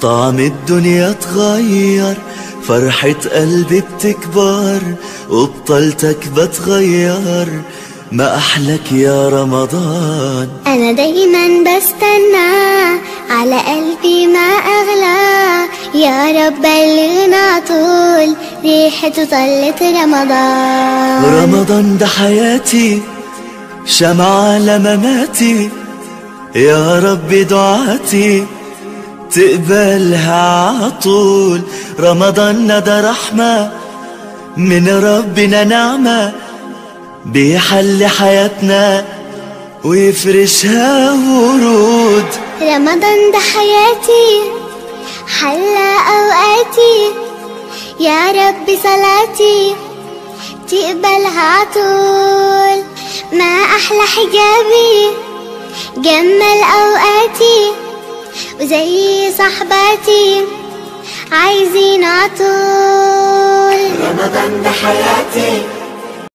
طعم الدنيا تغير فرحة قلبي بتكبر وبطلتك بتغير ما أحلك يا رمضان أنا دايما بستنى على قلبي ما أغلى يا رب بلغنا طول ريحته طلت رمضان رمضان ده حياتي شمعة لمماتي يا رب دعاتي تقبلها عطول رمضان ده رحمة من ربنا نعمة بيحل حياتنا ويفرشها ورود رمضان ده حياتي حلى أوقاتي يا رب صلاتي تقبلها عطول ما أحلى حجابي جمل أوقاتي وزي صحباتي عايزين عطول رمضان ده حياتي